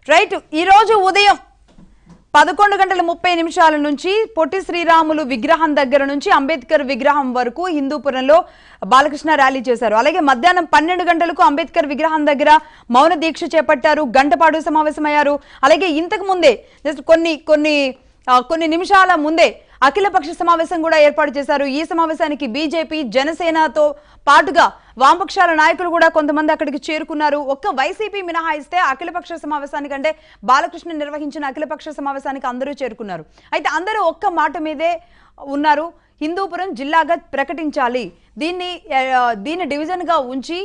Right ఈరోజు ఉదయం పదకొండు గంటల ముప్పై నిమిషాల నుంచి పొట్టి శ్రీరాములు విగ్రహం దగ్గర నుంచి అంబేద్కర్ విగ్రహం వరకు హిందూపురంలో బాలకృష్ణ ర్యాలీ చేశారు అలాగే మధ్యాహ్నం పన్నెండు గంటలకు అంబేద్కర్ విగ్రహం దగ్గర మౌన దీక్ష చేపట్టారు గంటపాటు సమావేశమయ్యారు అలాగే ఇంతకు ముందే జస్ట్ కొన్ని కొన్ని ఆ, కొన్ని నిమిషాల ముందే అఖిలపక్ష సమావేశం కూడా ఏర్పాటు చేశారు ఈ సమావేశానికి బీజేపీ జనసేనతో పాటుగా వామపక్షాల నాయకులు కూడా కొంతమంది అక్కడికి చేరుకున్నారు ఒక్క వైసీపీ మినహాయిస్తే అఖిలపక్ష సమావేశానికి అంటే బాలకృష్ణ నిర్వహించిన అఖిలపక్ష సమావేశానికి అందరూ చేరుకున్నారు అయితే అందరూ ఒక్క మాట మీదే ఉన్నారు హిందూపురం జిల్లాగా ప్రకటించాలి దీన్ని ఆ, దీన్ని డివిజన్గా ఉంచి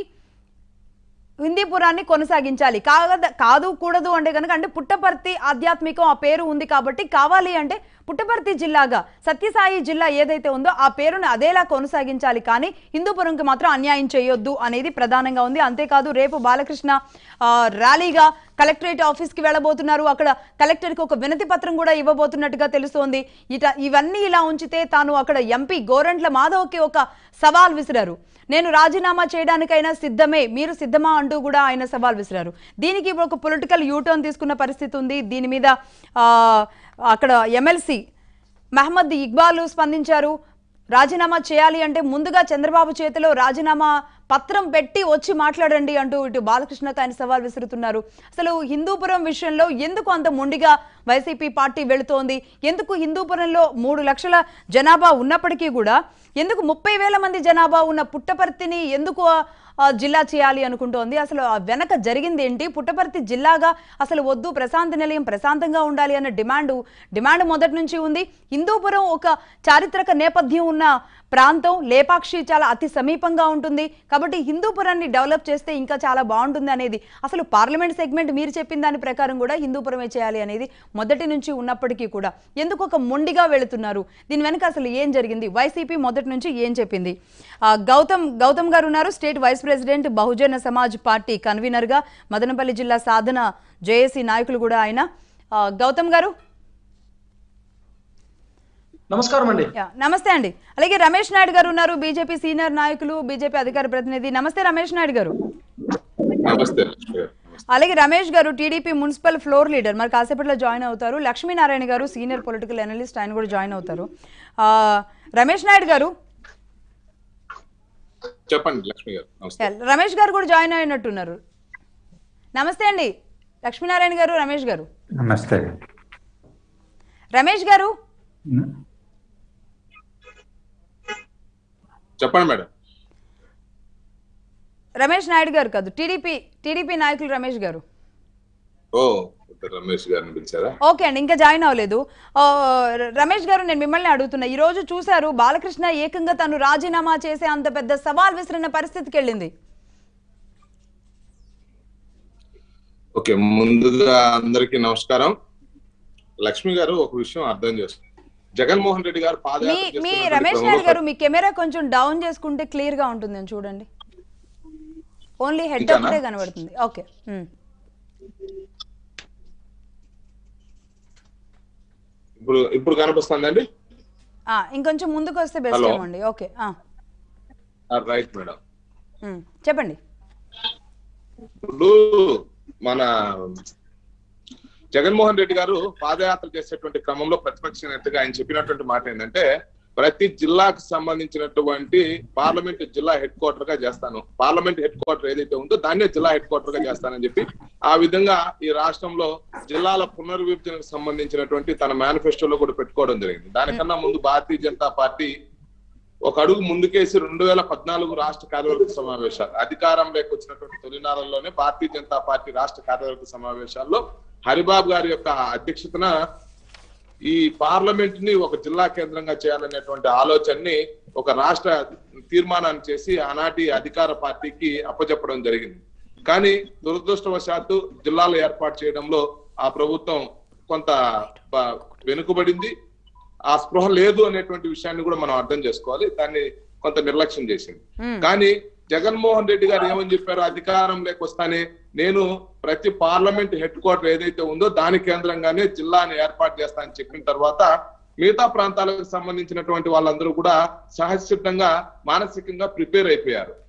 హిందీపురాన్ని కొనసాగించాలి కాగద కాదు కూడదు అంటే కనుక అంటే పుట్టపర్తి ఆధ్యాత్మికం ఆ పేరు ఉంది కాబట్టి కావాలి అంటే పుట్టపర్తి జిల్లాగా సత్యసాయి జిల్లా ఏదైతే ఉందో ఆ పేరును అదేలా కొనసాగించాలి కానీ హిందూపురంకి మాత్రం అన్యాయం చేయొద్దు అనేది ప్రధానంగా ఉంది అంతేకాదు రేపు బాలకృష్ణ ఆ, ర్యాలీగా కలెక్టరేట్ ఆఫీస్కి వెళ్ళబోతున్నారు అక్కడ కలెక్టర్కి ఒక వినతి పత్రం కూడా ఇవ్వబోతున్నట్టుగా తెలుస్తోంది ఇట ఇవన్నీ ఇలా ఉంచితే తాను అక్కడ ఎంపీ గోరంట్ల మాధవ్కి ఒక సవాల్ విసిరారు నేను రాజీనామా చేయడానికైనా సిద్ధమే మీరు సిద్ధమా అంటూ కూడా ఆయన సవాల్ విసిరారు దీనికి ఇప్పుడు ఒక పొలిటికల్ యూటర్న్ తీసుకున్న పరిస్థితి ఉంది దీని మీద ఆ, అక్కడ ఎమ్మెల్సీ మహమ్మద్ ఇక్బాల్ స్పందించారు రాజీనామా చేయాలి అంటే ముందుగా చంద్రబాబు చేతిలో రాజీనామా పత్రం పెట్టి వచ్చి మాట్లాడండి అంటూ ఇటు బాలకృష్ణకు ఆయన సవాల్ విసురుతున్నారు అసలు హిందూపురం విషయంలో ఎందుకు అంత మొండిగా వైసీపీ పార్టీ వెళుతోంది ఎందుకు హిందూపురంలో మూడు లక్షల జనాభా ఉన్నప్పటికీ కూడా ఎందుకు ముప్పై వేల మంది జనాభా ఉన్న పుట్టపర్తిని ఎందుకు ఆ, ఆ, జిల్లా చేయాలి అనుకుంటోంది అసలు ఆ వెనక జరిగింది ఏంటి పుట్టపర్తి జిల్లాగా అసలు వద్దు ప్రశాంత నిలయం ప్రశాంతంగా ఉండాలి అన్న డిమాండ్ డిమాండ్ మొదటి నుంచి ఉంది హిందూపురం ఒక చారిత్రక నేపథ్యం ఉన్న ప్రాంతం లేపాక్షి చాలా అతి సమీపంగా ఉంటుంది కాబట్టి హిందూపురాన్ని డెవలప్ చేస్తే ఇంకా చాలా బాగుంటుంది అనేది అసలు పార్లమెంట్ సెగ్మెంట్ మీరు చెప్పిన దాని ప్రకారం కూడా హిందూపురమే చేయాలి అనేది మొదటి నుంచి ఉన్నప్పటికీ కూడా ఎందుకు ఒక మొండిగా వెళుతున్నారు దీని వెనుక అసలు ఏం జరిగింది వైసీపీ మొదటి నుంచి ఏం చెప్పింది ఆ, గౌతమ్ గౌతమ్ గారు ఉన్నారు state vice president Bahujan Samaj party కన్వీనర్గా మదనపల్లి జిల్లా సాధన జేఏసీ నాయకులు కూడా ఆయన ఆ, గౌతమ్ గారు నమస్కారం అండి యా, నమస్తే అండి అలాగే రమేష్ నాయుడు గారు ఉన్నారు బీజేపీ సీనియర్ నాయకులు బీజేపీ అధికార ప్రతినిధి నమస్తే రమేష్ నాయుడు గారు నమస్తే లక్ష్మి గారు అలాగే రమేష్ గారు టీడీపీ మున్సిపల్ ఫ్లోర్ లీడర్ మరి కాసేపట్లో జాయిన్ అవుతారు లక్ష్మీనారాయణ గారు సీనియర్ పొలిటికల్ అనలిస్ట్ ఆయన కూడా జాయిన్ అవుతారు ఆ, రమేష్ నాయుడు గారు చెప్పండి లక్ష్మి గారు నమస్తే యా, రమేష్ గారు కూడా జాయిన్ అయినట్టున్నారు నమస్తే అండి లక్ష్మీనారాయణ గారు రమేష్ గారు నమస్తే రమేష్ గారు చెప్పండి మేడం రమేష్ నాయుడు గారు కాదు టీడీపీ టీడీపీ నాయకులు రమేష్ గారు ఓ ఇద్దరు రమేష్ గారిని పిలిచారా ఓకే అండి ఇంకా జాయిన్ అవ్వలేదు ఆ, ర- రమేష్ గారు నేను మిమ్మల్ని అడుగుతున్నా ఈ రోజు చూశారు బాలకృష్ణ ఏకంగా తను రాజీనామా చేసే అంత పెద్ద సవాల్ విసిరిన పరిస్థితికి వెళ్ళింది ఓకే ముందుగా అందరికీ నమస్కారం లక్ష్మి గారు ఒక విషయం అర్థం చేసుకో జగన్మోహన్ రెడ్డి గారు మీ పాదయాత్ర మీ చేస్తున్నటువంటి రమేష్ క్రమంలో నాయుడు గారు మీ కెమెరా కొంచెం డౌన్ చేసుకుంటే క్లియర్ గా ఉంటుంది అని చూడండి ఓన్లీ హెడ్ ఇంకానా? ఒకటే కనబడుతుంది ఓకే ఉమ్. ఇప్పుడు ఇప్పుడు కనిపిస్తుందండి ఆ, ఇంకొంచెం ముందుకు వస్తే బెస్ట్ Hello. ఏమండి ఓకే ఆ, రైట్ మేడం ఉమ్. చెప్పండి ఇప్పుడు మన జగన్మోహన్ రెడ్డి గారు పాదయాత్ర చేసేటువంటి క్రమంలో ప్రతిపక్ష నేతగా ఆయన చెప్పినటువంటి మాట ఏంటంటే ప్రతి జిల్లాకు సంబంధించినటువంటి పార్లమెంట్ జిల్లా హెడ్ క్వార్టర్ గా చేస్తాను పార్లమెంట్ హెడ్ క్వార్టర్ ఏదైతే ఉందో దాన్నే జిల్లా హెడ్ క్వార్టర్ గా చేస్తానని చెప్పి ఆ విధంగా ఈ రాష్ట్రంలో జిల్లాల పునర్విభజనకు సంబంధించినటువంటి తన మేనిఫెస్టోలో కూడా పెట్టుకోవడం జరిగింది దానికన్నా ముందు భారతీయ జనతా పార్టీ ఒక అడుగు ముందుకేసి రెండు వేల పద్నాలుగు రాష్ట్ర కార్యవర్గ సమావేశాలు అధికారంలోకి వచ్చినటువంటి తొలినాళ్ళలోనే భారతీయ జనతా పార్టీ రాష్ట్ర కార్యవర్గ సమావేశాల్లో హరిబాబు గారి యొక్క అధ్యక్షతన ఈ పార్లమెంట్ ని ఒక జిల్లా కేంద్రంగా చేయాలనేటువంటి ఆలోచనని ఒక రాష్ట్ర తీర్మానాన్ని చేసి ఆనాటి అధికార పార్టీకి అప్పచెప్పడం జరిగింది కానీ దురదృష్టవశాత్తు జిల్లాలు ఏర్పాటు చేయడంలో ఆ ప్రభుత్వం కొంత బ- వెనుకబడింది ఆ స్పృహ లేదు అనేటువంటి విషయాన్ని కూడా మనం అర్థం చేసుకోవాలి దాన్ని కొంత నిర్లక్ష్యం చేసింది మ్మ్. కానీ జగన్మోహన్ రెడ్డి గారు ఏమని చెప్పారు అధికారంలోకి వస్తానే నేను ప్రతి పార్లమెంట్ హెడ్ క్వార్టర్ ఏదైతే ఉందో దాని కేంద్రంగానే జిల్లాని ఏర్పాటు చేస్తానని చెప్పిన తర్వాత మిగతా ప్రాంతాలకు సంబంధించినటువంటి వాళ్ళందరూ కూడా సహజసిద్ధంగా మానసికంగా ప్రిపేర్ అయిపోయారు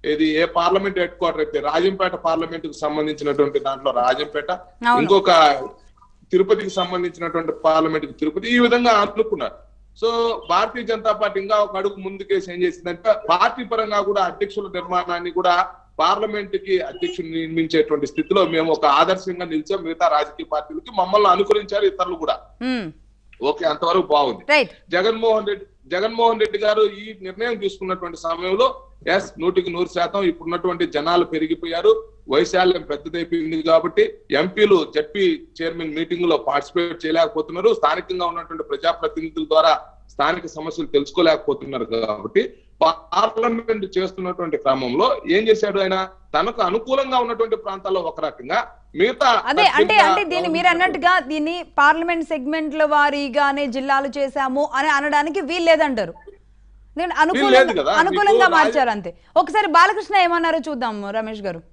ఇది ఏ పార్లమెంట్ హెడ్ క్వార్టర్ అయితే రాజంపేట పార్లమెంట్ కు సంబంధించినటువంటి దాంట్లో రాజంపేట అవును. ఇంకొక తిరుపతికి సంబంధించినటువంటి పార్లమెంట్ కి తిరుపతి ఈ విధంగా అనుకున్నారు సో భారతీయ జనతా పార్టీ ఇంకా ఒక అడుగు ముందుకేసి ఏం చేసిందంటే పార్టీ పరంగా కూడా అధ్యక్షుల నిర్మాణాన్ని కూడా పార్లమెంట్ కి అధ్యక్షుడు నిర్మించేటువంటి స్థితిలో మేము ఒక ఆదర్శంగా నిలిచాం మిగతా రాజకీయ పార్టీలకి మమ్మల్ని అనుకరించారు ఇతరులు కూడా ఉమ్, ఓకే అంతవరకు బాగుంది రైట్ జగన్మోహన్ రెడ్డి జగన్మోహన్ రెడ్డి గారు ఈ నిర్ణయం తీసుకున్నటువంటి సమయంలో ఎస్ నూటికి నూరు శాతం ఇప్పుడున్నటువంటి జనాలు పెరిగిపోయారు వైశాల్యం పెద్దదైపోయింది కాబట్టి ఎంపీలు జడ్పీ చైర్మన్ మీటింగ్ లో పార్టిసిపేట్ చేయలేకపోతున్నారు స్థానికంగా ఉన్నటువంటి ప్రజాప్రతినిధుల ద్వారా స్థానిక సమస్యలు తెలుసుకోలేకపోతున్నారు కాబట్టి పార్లమెంట్ చేస్తున్నటువంటి క్రమంలో ఏం చేశాడు ఆయన తనకు అనుకూలంగా ఉన్నటువంటి ప్రాంతాల్లో ఒక రకంగా మిగతా అదే అంటే పద్దెనిమిది అంటే దీన్ని మీరు అన్నట్టుగా దీన్ని పార్లమెంట్ సెగ్మెంట్ల వారీగానే జిల్లాలు చేశాము అని అనడానికి వీల్లేదంటారు ఎందుకంటే లేదు అనుకూలంగా కదా, అనుకూలంగా మీకు మార్చారు అంతే ఒకసారి బాలకృష్ణ ఏమన్నారో చూద్దాం రమేష్ గారు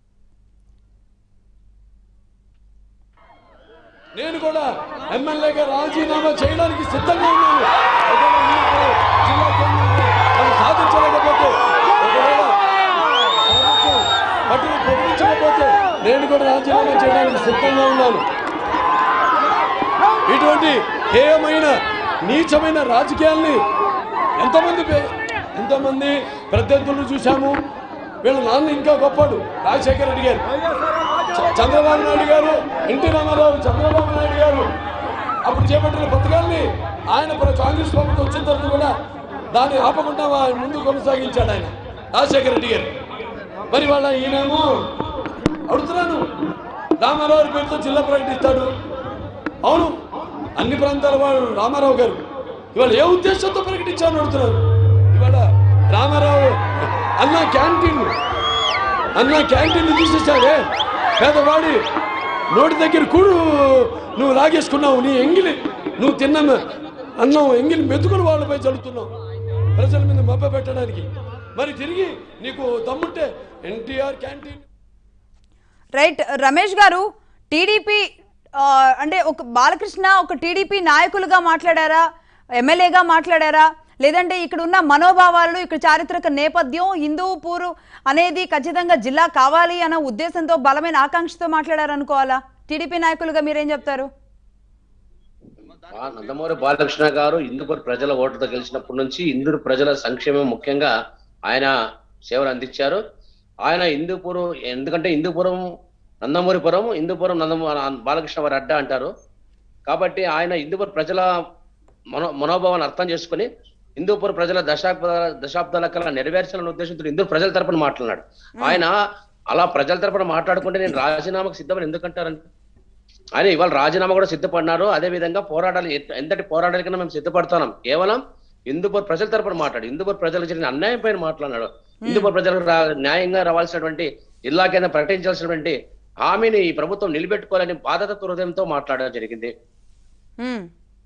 నేను కూడా ఎమ్మెల్యేగా రాజీనామా చేయడానికి సిద్ధంగా ఉన్నాను ఒకవేళ మీకు జిల్లా కేంద్రంలో మనం సాధించలేకపోతే ఒకవేళ ప్రభుత్వం పట్టును ప్రకటించకపోతే నేను కూడా రాజీనామా చేయడానికి సిద్ధంగా ఉన్నాను ఇటువంటి హేయమైన నీచమైన రాజకీయాల్ని ఎంతమంది పే- ఎంతమంది ప్రత్యర్థులను చూశాము వీళ్ళ నాన్న ఇంకా గొప్పడు రాజశేఖర రెడ్డి గారు చ- చంద్రబాబు నాయుడు గారు ఎన్టీ రామారావు చంద్రబాబు నాయుడు గారు అప్పుడు చేపట్టిన పథకాల్ని ఆయన ప్ర- కాంగ్రెస్ ప్రభుత్వం వచ్చిన తర్వాత కూడా దాన్ని ఆపకుండా ఆయన ముందు కొనసాగించాడు ఆయన రాజశేఖర రెడ్డి గారు మరి వాళ్ళ ఈయనేమో అడుగుతున్నాను రామారావు గారి పేరుతో జిల్లా ప్రకటిస్తాడు అవును అన్ని ప్రాంతాల వాళ్ళు రామారావు గారు ఇవాళ ఏ ఉద్దేశంతో ప్రకటించాలని అడుగుతున్నారు ఇవాళ రామారావు అన్న క్యాంటీన్ అన్న క్యాంటీన్ తీసేసాడే పేదవాడి నోటి దగ్గర కూడు నువ్వు లాగేసుకున్నావు నీ ఎంగిలి నువ్వు తిన్న అన్నం ఎంగిలి మెతుకులు వాళ్ళపై చల్లుతున్నావు ప్రజల మీద మబ్బ పెట్టడానికి మరి తిరిగి నీకు దమ్ముంటే ఎన్టీఆర్ క్యాంటీన్ రైట్ రమేష్ గారు టీడీపీ ఆ, అంటే ఒక బాలకృష్ణ ఒక టీడీపీ నాయకులుగా మాట్లాడారా ఎమ్మెల్యేగా మాట్లాడారా లేదంటే ఇక్కడ ఉన్న మనోభావాలు ఇక్కడ చారిత్రక నేపథ్యం హిందూపూర్ అనేది ఖచ్చితంగా జిల్లా కావాలి అన్న ఉద్దేశంతో బలమైన ఆకాంక్షతో మాట్లాడారనుకోవాలా టీడీపీ నాయకులుగా మీరేం చెప్తారు ఆ నందమూరి బాలకృష్ణ గారు ఇందుపూర్ ప్రజల ఓటుతో గెలిచినప్పటి నుంచి ఇందూరు ప్రజల సంక్షేమం ముఖ్యంగా ఆయన సేవలు అందించారు ఆయన హిందూపురం ఎందుకంటే హిందూపురం నందమూరిపురం హిందూపురం నందమూ బాలకృష్ణ వారి అడ్డ అంటారు కాబట్టి ఆయన హిందూపురం ప్రజల మనో మనోభావాన్ని అర్థం చేసుకుని హిందూపురం ప్రజల దశాబ్దాల దశాబ్దాల కల్లా నెరవేర్చాలనే ఉద్దేశంతో హిందూ ప్రజల తరపున మాట్లాడినాడు ఆయన అలా ప్రజల తరపున మాట్లాడుకుంటే నేను రాజీనామాకు సిద్ధమని ఎందుకంటారంటే ఆయన ఇవాళ రాజీనామా కూడా సిద్ధపడినారు అదే విధంగా పోరాటాలు ఎట్- ఎంతటి పోరాటాలకైనా మేము సిద్ధపడుతున్నాం కేవలం హిందూపూర్ ప్రజల తరపున మాట్లాడు హిందూపూర్ ప్రజలకు జరిగిన అన్యాయం పైన మాట్లాడినాడు హిందూపూర్ ప్రజలకు రా- న్యాయంగా రావాల్సినటువంటి జిల్లా కేంద్రం ప్రకటించాల్సినటువంటి హామీని ఈ ప్రభుత్వం నిలబెట్టుకోవాలని బాధత హృదయంతో మాట్లాడడం జరిగింది ఉమ్,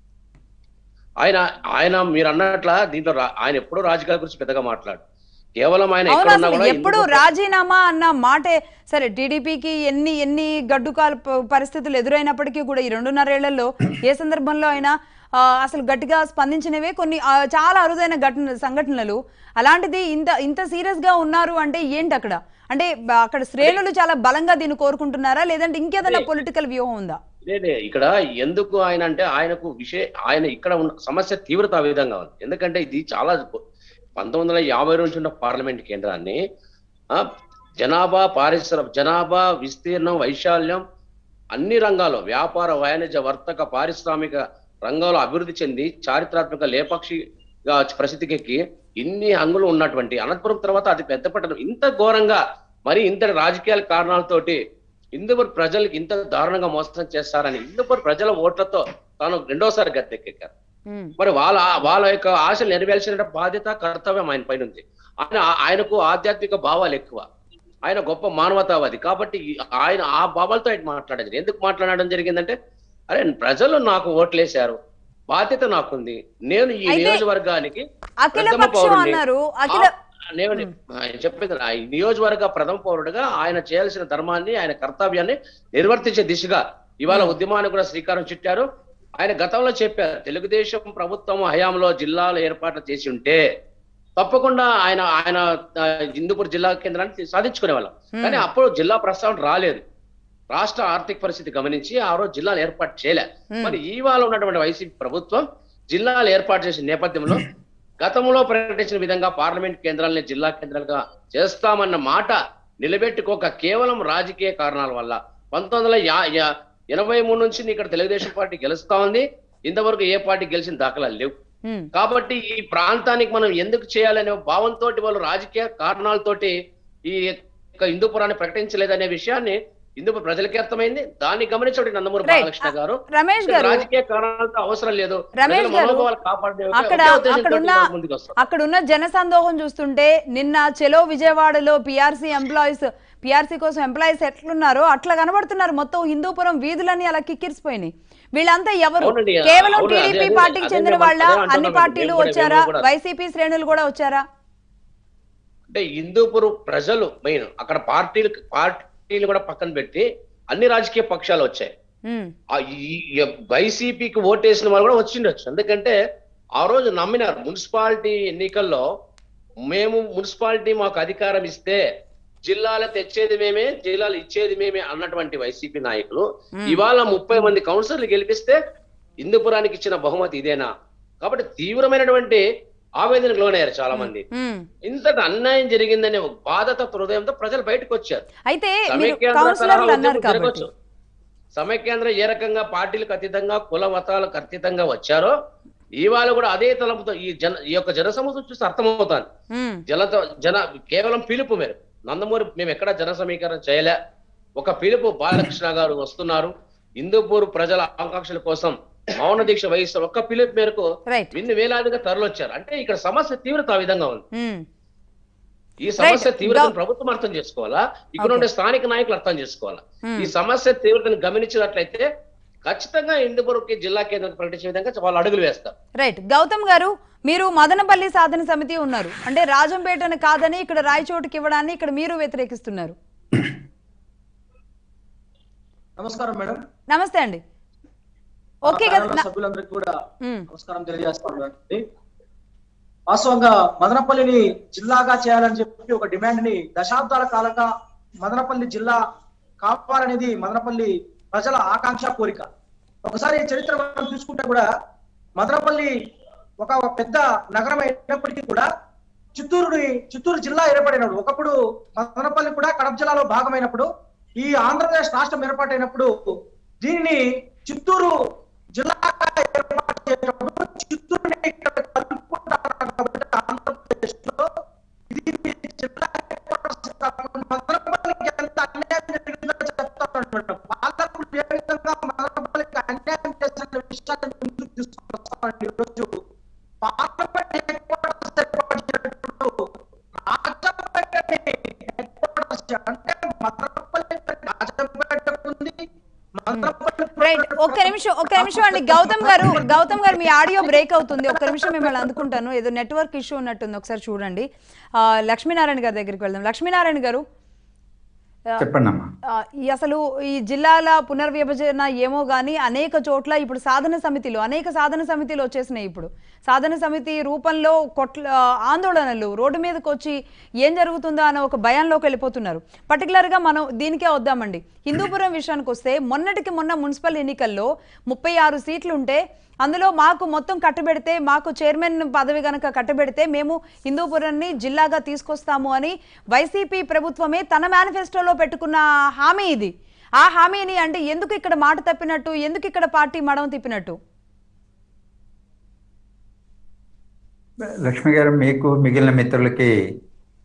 ఆయన ఆయన మీరు అన్నట్ల దీంట్లో రా- ఆయన ఎప్పుడూ రాజకీయాల గురించి పెద్దగా మాట్లాడు కేవలం ఆయన అవును ఎక్కడున్నా అసలు కూడా ఎప్పుడు హిందూపూర్ రాజీనామా అన్న మాటే సరే టీడీపీకి ఎన్ని ఎన్ని గడ్డుకాల ప- పరిస్థితులు ఎదురైనప్పటికీ కూడా ఈ రెండున్నరేళ్లలో ఏ సందర్భంలో అయినా ఆ, అసలు గట్టిగా స్పందించినవే కొన్ని ఆ, చాలా అరుదైన ఘటన సంఘటనలు అలాంటిది ఇంత ఇంత సీరియస్ గా ఉన్నారు అంటే ఏంటి అక్కడ అంటే బ- అక్కడ శ్రేణులు చాలా బలంగా దీన్ని కోరుకుంటున్నారా లేదంటే ఇంకేదైనా పొలిటికల్ వ్యూహం ఉందా లేదే ఇక్కడ ఎందుకు ఆయన అంటే ఆయనకు విషయ ఆయన ఇక్కడ ఉన్న సమస్య తీవ్రత ఆ విధంగా ఉంది ఎందుకంటే ఇది చాలా పంతొమ్మిది వందల యాభై నుంచి ఉన్న పార్లమెంట్ కేంద్రాన్ని ఆ జనాభా పారిశ్ర జనాభా విస్తీర్ణం వైశాల్యం అన్ని రంగాల్లో వ్యాపార వాణిజ్య వర్తక పారిశ్రామిక రంగంలో అభివృద్ధి చెంది చారిత్రాత్మక లేపక్షిగా ప్రసిద్ధికెక్కి ఇన్ని హంగులు ఉన్నటువంటి అనంతపురం తర్వాత అది పెద్ద పట్టణం ఇంత ఘోరంగా మరి ఇంతటి రాజకీయాల కారణాలతోటి హిందూపూర్ ప్రజలకు ఇంత దారుణంగా మోసం చేస్తారని హిందూపూర్ ప్రజల ఓట్లతో తాను రెండోసారి గద్దెక్కారు ఉమ్, మరి వాళ్ళ వాళ్ళ యొక్క ఆశలు నెరవేర్చిన బాధ్యత కర్తవ్యం ఆయన పైన ఉంది ఆయన ఆయనకు ఆధ్యాత్మిక భావాలు ఎక్కువ ఆయన గొప్ప మానవతావాది కాబట్టి ఈ- ఆయన ఆ భావాలతో ఆయన మాట్లాడేది ఎందుకు మాట్లాడడం జరిగిందంటే అరే ప్రజలు నాకు ఓట్లేశారు బాధ్యత నాకుంది నేను ఈ అయితే నియోజకవర్గానికి అఖిల ప్రథమ పక్షం పౌరుడిని. అన్నారు అఖిల ఆ, నేను ఆయన చెప్పేది కదా, ఈ నియోజకవర్గ ప్రథమ పౌరుడుగా ఆయన చేయాల్సిన ధర్మాన్ని ఆయన కర్తవ్యాన్ని నిర్వర్తించే దిశగా ఇవాళ ఉద్యమాన్ని కూడా శ్రీకారం చుట్టారు ఆయన గతంలో చెప్పారు తెలుగుదేశం ప్రభుత్వం హయాంలో జిల్లాలు ఏర్పాట్లు చేసి ఉంటే తప్పకుండా ఆయన ఆయన ఆ, హిందూపూర్ జిల్లా కేంద్రాన్ని సాధించుకునే వాళ్ళం కానీ అప్పుడు జిల్లా ప్రస్తావన రాలేదు రాష్ట్ర ఆర్థిక పరిస్థితి గమనించి ఆ రోజు జిల్లాలు ఏర్పాటు చేయలే మరి ఇవాళ ఉన్నటువంటి వైసీపీ ప్రభుత్వం జిల్లాలు ఏర్పాటు చేసిన నేపథ్యంలో గతంలో ప్రకటించిన విధంగా పార్లమెంట్ కేంద్రాలని జిల్లా కేంద్రాలుగా చేస్తామన్న మాట నిలబెట్టుకోక కేవలం రాజకీయ కారణాల వల్ల పంతొమ్మిది వందల యా- యా- ఎనభై మూడు నుంచి ఇక్కడ తెలుగుదేశం పార్టీ గెలుస్తా ఉంది ఇంతవరకు ఏ పార్టీ గెలిచిన దాఖలాలు లేవు ఉమ్, కాబట్టి ఈ ప్రాంతానికి మనం ఎందుకు చేయాలనే భావంతో వాళ్ళు రాజకీయ కారణాలతోటి ఈ యొక్క హిందూపురాన్ని ప్రకటించలేదనే విషయాన్ని హిందూ ప్రజలకి అర్థమైంది దాన్ని గమనించబడి నందమూరి Right. బాలకృష్ణ గారు రమేష్ గారు రాజకీయ కారణాలతో అవసరం లేదు రమేష్ ప్రజల గారు, మనోభావాలు కాపాడే ఒకే- అక్కడ ఒకే ఉద్దేశంతో అక్కడున్న ఇవాళ ముందుకు వస్తారు. అక్కడున్న జనసందోహం చూస్తుంటే నిన్న చెలో విజయవాడలో పిఆర్సీ ఎంప్లాయీస్ పిఆర్సీ కోసం ఎంప్లాయీస్ ఎట్లున్నారో అట్లా కనబడుతున్నారు మొత్తం హిందూపురం వీధులన్నీ అలా కిక్కిరిసిపోయినాయి వీళ్ళంతా ఎవరు అవునండి, కేవలం అవును, అదే, టీడీపీ అదే, పార్టీకి అదే చెందిన మేము వాళ్ళ అదే అన్ని అంటున్నాం, పార్టీలు మేము కూడా, వచ్చారా మేము కూడా. వైసీపీ శ్రేణులు కూడా వచ్చారా అంటే హిందూపురు ప్రజలు మెయిన్ అక్కడ పార్టీలు పార్టీలు కూడా పక్కన పెట్టి అన్ని రాజకీయ పక్షాలు వచ్చాయి ఉమ్, ఆ ఈ- ఈ వైసీపీకి ఓటేసిన వాళ్ళు కూడా వచ్చిండొచ్చు ఎందుకంటే ఆ రోజు నమ్మినారు మున్సిపాలిటీ ఎన్నికల్లో మేము మున్సిపాలిటీ మాకు అధికారం ఇస్తే జిల్లాలు తెచ్చేది మేమే జిల్లాలు ఇచ్చేది మేమే అన్నటువంటి వైసీపీ నాయకులు ఇవాళ ముప్పై మంది కౌన్సిలర్లు గెలిపిస్తే హిందూపురానికి ఇచ్చిన బహుమతి ఇదేనా కాబట్టి తీవ్రమైనటువంటి ఆవేదనకు లోనయ్యారు చాలా మంది ఉమ్. ఇంతటి అన్యాయం జరిగిందనే ఒక బాధత హృదయంతో ప్రజలు బయటకు వచ్చారు అయితే మీరు సమైక్యాంధ్ర కౌన్సిలర్లు తరహా అన్నారు ఉద్యమం కాబట్టి జరగవచ్చు. సమైక్యాంధ్ర ఏ రకంగా పార్టీలకు అతీతంగా కుల మతాలకు అతీతంగా వచ్చారో ఇవాళ కూడా అదే తలంపుతో ఈ జన ఈ యొక్క జన సమస్య చూస్తే అర్థమవుతాను ఉమ్, జనతో జన కేవలం పిలుపు మేరకు నందమూరి మేము ఎక్కడ జన సమీకరణ చేయలే ఒక పిలుపు బాలకృష్ణ గారు వస్తున్నారు హిందూపూర్ ప్రజల ఆకాంక్షల కోసం మౌన దీక్ష వహిస్తారు ఒక్క పిలుపు మేరకు రైట్ ఇన్ని వేలాదిగా తరలొచ్చారు అంటే ఇక్కడ సమస్య తీవ్రత ఆ విధంగా ఉంది ఉమ్. ఈ సమస్య Right. తీవ్రతను Go- ప్రభుత్వం అర్థం చేసుకోవాలా ఇక్కడ Okay. ఉండే స్థానిక నాయకులు అర్థం చేసుకోవాలా Hmm. ఈ సమస్య తీవ్రతను గమనించినట్లయితే ఖచ్చితంగా హిందూపురంకి జిల్లా కేంద్రం ప్రకటించే విధంగా వాళ్ళు అడుగులు వేస్తారు రైట్ గౌతమ్ గారు మీరు మదనపల్లి సాధన సమితి ఉన్నారు అంటే రాజంపేటను కాదని ఇక్కడ రాయచోటుకి ఇవ్వడాన్ని ఇక్కడ మీరు వ్యతిరేకిస్తున్నారు నమస్కారం మేడం నమస్తే అండి ఓకే మా కదా ప్యానెల్ నా- సభ్యులందరికీ కూడా ఉమ్, నమస్కారం తెలియజేస్తాను వాస్తవంగా మదనపల్లిని జిల్లాగా చేయాలని చెప్పి ఒక డిమాండ్ ని దశాబ్దాల కాలంగా మదనపల్లి జిల్లా కావాలనేది మదనపల్లి ప్రజల ఆకాంక్ష కోరిక ఒకసారి చరిత్ర మనం చూసుకుంటే కూడా మదనపల్లి ఒక పెద్ద నగరం అయినప్పటికీ కూడా చిత్తూరుని చిత్తూరు జిల్లా ఏర్పడినప్పుడు ఒకప్పుడు మదనపల్లి కూడా కడప జిల్లాలో భాగమైనప్పుడు ఈ ఆంధ్రప్రదేశ్ రాష్ట్రం ఏర్పాటైనప్పుడు దీనిని చిత్తూరు జిల్లాగా ఏర్పాటు చేసినప్పుడు చిత్తూరుని ఇక్కడ కలుపుకుంటారు కాబట్టి ఆంధ్రప్రదేశ్ లో ఇది జిల్లా ఏర్పాటు కాకుండా మదనపల్లికి ఎంత అన్యాయం జరిగిందో చెప్తాను మేడం. పాలకులు ఏ విధంగా మదనపల్లికి అన్యాయం చేసిన విషయాన్ని ముందుకు తీసుకొస్తామండి ఈరోజు పార్లమెంట్ హెడ్ క్వార్టర్స్ ఏర్పాటు చేసినప్పుడు రాజంపేటని హెడ్ క్వార్టర్స్ అంటే మదనపల్లి రాజంపేటకు ఉంది మదనపల్లి రైట్ ఒక్క నిమిషం ఒక్క నిమిషం అండి గౌతమ్ గారు గౌతమ్ గారు మీ ఆడియో బ్రేక్ అవుతుంది ఒక్క నిమిషం మిమ్మల్ని అందుకుంటాను ఏదో నెట్వర్క్ ఇష్యూ ఉన్నట్టుంది ఒకసారి చూడండి ఆ, లక్ష్మీనారాయణ గారి దగ్గరికి వెళ్దాం లక్ష్మీనారాయణ గారు చెప్పండి అమ్మా ఆ, ఈ అసలు ఈ జిల్లాల పునర్విభజన ఏమో కానీ అనేక చోట్ల ఇప్పుడు సాధన సమితిలు అనేక సాధన సమితిలు వచ్చేసినాయి ఇప్పుడు సాధన సమితి రూపంలో కొట్ల ఆ, ఆందోళనలు రోడ్డు మీదకి వచ్చి ఏం జరుగుతుందో అనే ఒక భయంలోకి వెళ్ళిపోతున్నారు పర్టికులర్గా మనం దీనికే వద్దామండి హిందూపురం విషయానికి వస్తే మొన్నటికి మొన్న మున్సిపల్ ఎన్నికల్లో ముప్పై ఆరు సీట్లు ఉంటే అందులో మాకు మొత్తం కట్టబెడితే మాకు చైర్మన్ పదవి గనక కట్టబెడితే మేము హిందూపురాన్ని జిల్లాగా తీసుకొస్తాము అని వైసీపీ ప్రభుత్వమే తన మేనిఫెస్టోలో పెట్టుకున్న హామీ ఇది ఆ హామీని అంటే ఎందుకు ఇక్కడ మాట తప్పినట్టు ఎందుకు ఇక్కడ పార్టీ మడమ తిప్పినట్టు లక్ష్మి గారు మీకు మిగిలిన మిత్రులకి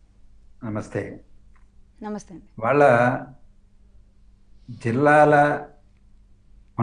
నమస్తే నమస్తే అండి వాళ్ళ జిల్లాల